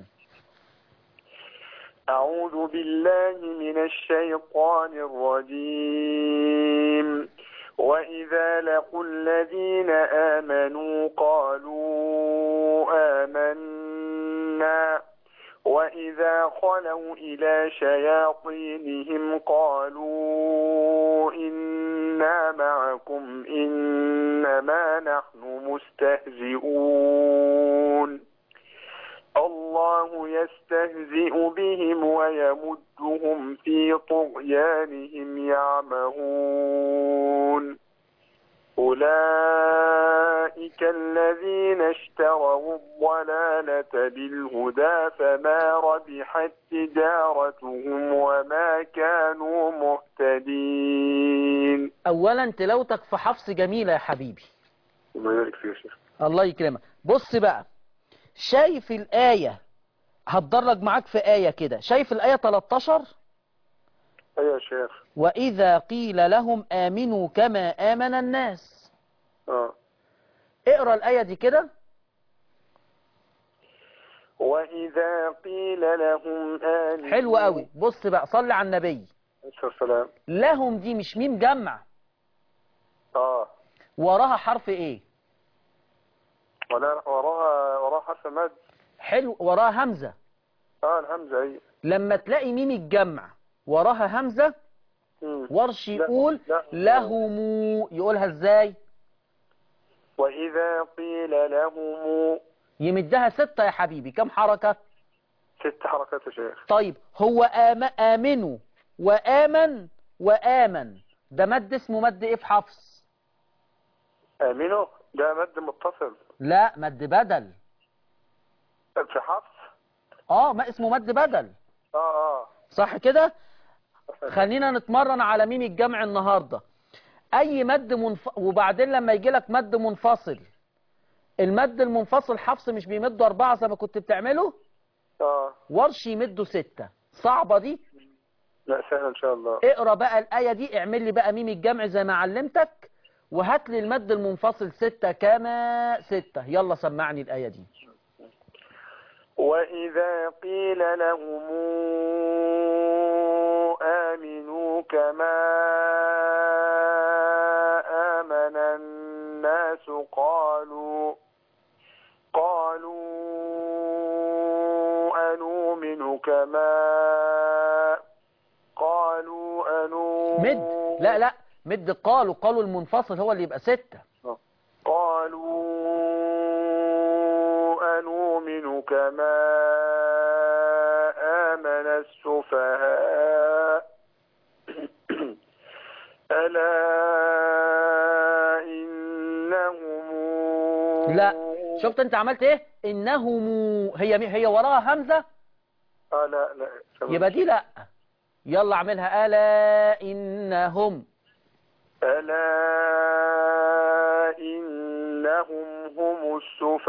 أعوذ بالله من الشيطان الرجيم وإذا لقوا الذين آمنوا قالوا آمنا وإذا خلوا إلى شياطينهم قالوا إنا معكم إنما نحن مستهزئون الله يستهزئ بهم ويمدهم في طغيانهم يعمهون أولئك الذين اشتروا الضلالة بالهدى فما ربحت تجارتهم وما كانوا مهتدين اولا تلاوتك في حفظ جميلة يا حبيبي الله يبارك فيك يا شيخ الله يكرمك بص بقى شايف الآية هتدرج معاك في آية كده شايف الآية 13 أيوة يا شيخ وإذا قيل لهم آمنوا كما آمن الناس آه. اقرأ الآية دي كده وإذا قيل لهم آمنوا حلو قوي بص بقى صلي على النبي عليه السلام لهم دي مش ميم جمع اه وراها حرف ايه ولا وراها وراها حرف مد حلو وراها همزة اه الهمزة اي لما تلاقي ميم الجمع وراها همزة مم. ورش لا، يقول لا. لهم يقولها ازاي وإذا قيل لهم يمدها ستة يا حبيبي كم حركة ست حركات يا شيخ طيب هو آم... آمنوا وآمن وآمن ده مد اسمه مد ايه في حفص امينو ده مد متصل لا مد بدل في حفص اه ما اسمه مد بدل اه اه صح كده خلينا نتمرن على ميم الجمع النهاردة اي مد منف... وبعدين لما يجي لك مد منفصل المد المنفصل حفص مش بيمده أربعة زي ما كنت بتعمله اه ورش يمده ستة صعبة دي لا سهل ان شاء الله اقرا بقى الآية دي اعمل لي بقى ميم الجمع زي ما علمتك وهات لي المد المنفصل ستة كما ستة يلا سمعني الآية دي وإذا قيل لهم آمنوا كما آمن الناس قالوا قالوا أنؤمن كما قالوا أنؤمن مد لا لا مد قالوا قالوا المنفصل هو اللي يبقى ستة قالوا أنؤمن كما آمن السفهاء ألا إنهم لا شفت انت عملت ايه انهم هي مي- هي وراها همزة آه لا لا يبقى دي لا يلا اعملها الا انهم ألا إنهم هم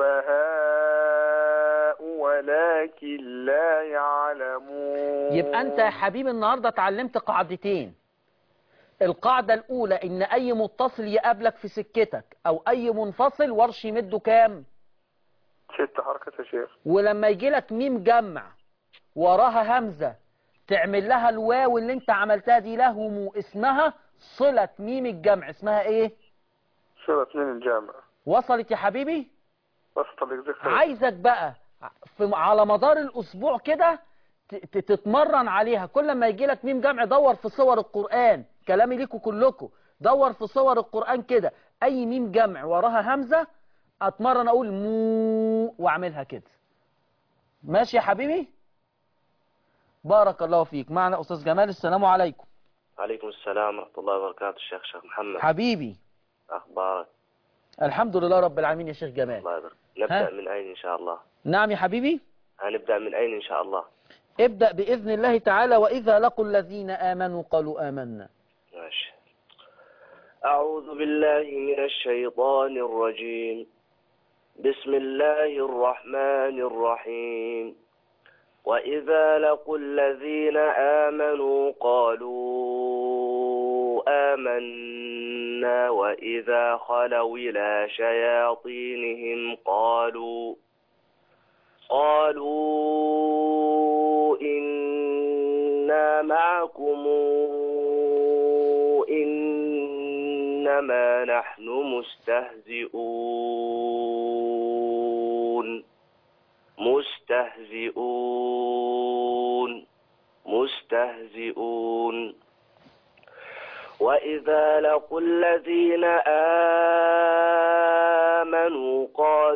السفهاء ولكن لا يعلمون يبقى انت يا حبيبي النهاردة اتعلمت قاعدتين القاعدة الاولى ان اي متصل يقابلك في سكتك او اي منفصل ورش يمده كام ست حركات يا شيخ ولما يجي لك ميم جمع وراها همزة تعمل لها الواو اللي انت عملتها دي لهم اسمها صلة ميم الجمع اسمها ايه سورة اثنين الجامع وصلت يا حبيبي وسط الذكر عايزك بقى في على مدار الاسبوع كده ت- ت- تتمرن عليها كل ما يجي لك ميم جمع دور في صور القرآن كلامي ليكوا كلكم دور في صور القرآن كده اي ميم جمع وراها همزة اتمرن اقول مو واعملها كده ماشي يا حبيبي بارك الله فيك معنا استاذ جمال السلام عليكم عليكم السلام ورحمة الله وبركاته الشيخ شيخ محمد حبيبي أخبارك الحمد لله رب العالمين يا شيخ جمال الله يبارك نبدأ ها؟ من أين إن شاء الله نعم يا حبيبي هنبدأ من أين إن شاء الله ابدأ بإذن الله تعالى وإذا لقوا الذين آمنوا قالوا آمنا ماشي أعوذ بالله من الشيطان الرجيم بسم الله الرحمن الرحيم وإذا لقوا الذين آمنوا قالوا آمنا وإذا خلوا إلى شياطينهم قالوا قالوا إنا معكم إنما نحن مستهزئون مستهزئون مستهزئون وإذا لقوا الذين آمنوا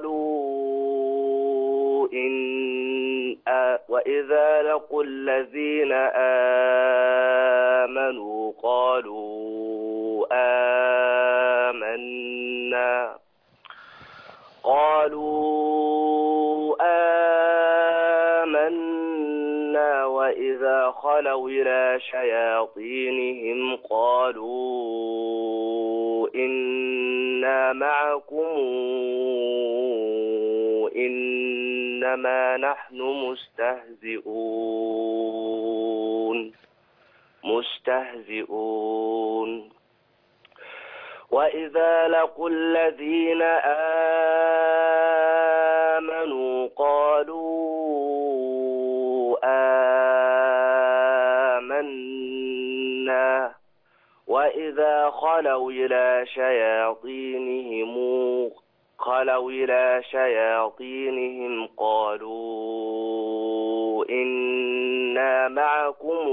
قالوا إن آ وإذا لقوا الذين آمنوا قالوا آمنا قالوا آمنا وإذا خلوا إلى شياطينهم قالوا إنا معكم إنما نحن مستهزئون مستهزئون وإذا لقوا الذين آمنوا قالوا آمنا وإذا خلوا إلى شياطينهم خلوا إلى شياطينهم قالوا إنا معكم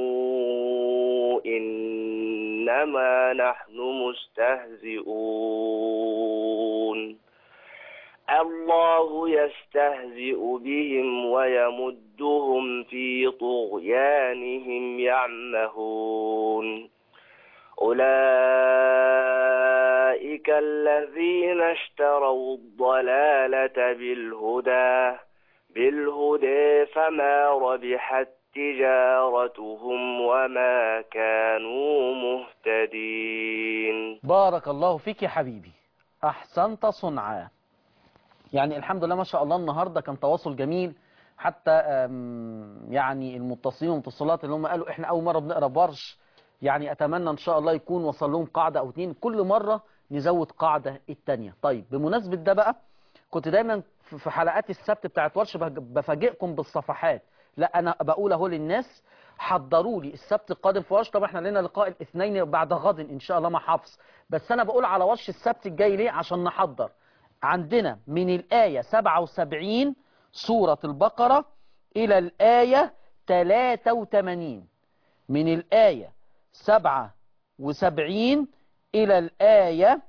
إنما نحن مستهزئون الله يستهزئ بهم ويمدهم في طغيانهم يعمهون أولئك الذين اشتروا الضلالة بالهدى بالهدى فما ربحت تجارتهم وما كانوا مهتدين بارك الله فيك يا حبيبي أحسنت صنعا يعني الحمد لله ما شاء الله النهاردة كان تواصل جميل حتى أم، يعني المتصلين والمتصلات اللي هم قالوا احنا أول مرة بنقرأ برش يعني أتمنى إن شاء الله يكون وصل لهم قاعدة أو اتنين كل مرة نزود قاعدة التانية طيب بمناسبة ده بقى كنت دايما في في حلقات السبت بتاعت ورش بج- بفاجئكم بالصفحات لا أنا بقول أهو للناس حضروا لي السبت القادم في ورش طبعا احنا لنا لقاء الاثنين بعد غد ان شاء الله مع حفص بس انا بقول على ورش السبت الجاي ليه عشان نحضر عندنا من الآية 77 سورة البقرة إلى الآية 83 من الآية 77 إلى الآية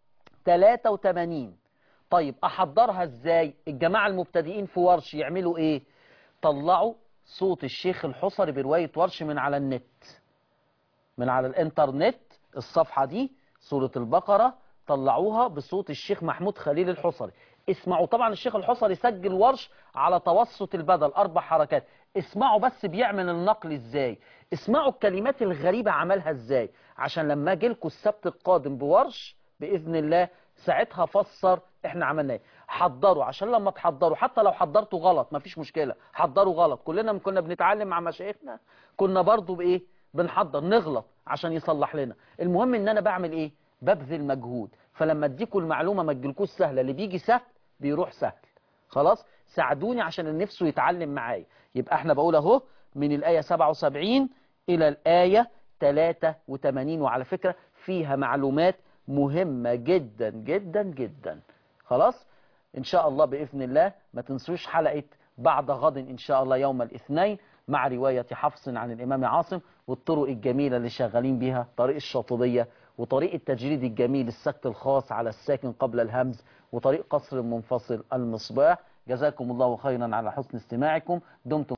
83 طيب أحضرها إزاي الجماعة المبتدئين في ورش يعملوا إيه طلعوا صوت الشيخ الحصري برواية ورش من على النت من على الانترنت الصفحة دي سورة البقرة طلعوها بصوت الشيخ محمود خليل الحصري اسمعوا طبعا الشيخ الحصري سجل ورش على توسط البدل أربع حركات اسمعوا بس بيعمل النقل ازاي اسمعوا الكلمات الغريبة عملها ازاي عشان لما اجي لكم السبت القادم بورش بإذن الله ساعتها فسر احنا عملنا ايه حضروا عشان لما تحضروا حتى لو حضرتوا غلط مفيش مشكلة حضروا غلط كلنا لما كنا بنتعلم مع مشايخنا كنا برضو بايه بنحضر نغلط عشان يصلح لنا المهم ان انا بعمل ايه ببذل مجهود فلما اديكم المعلومة ما تجيلكوش سهلة اللي بيجي سهل بيروح سهل خلاص ساعدوني عشان النفس يتعلم معايا يبقى احنا بقول اهو من الآية 77 إلى الآية 83 وعلى فكرة فيها معلومات مهمة جدا جدا جدا خلاص إن شاء الله بإذن الله ما تنسوش حلقة بعد غد إن شاء الله يوم الاثنين مع رواية حفص عن الإمام عاصم والطرق الجميلة اللي شغالين بيها طريق الشاطبية وطريق التجريد الجميل السكت الخاص على الساكن قبل الهمز وطريق قصر المنفصل المصباح جزاكم الله خيرا على حسن استماعكم دمتم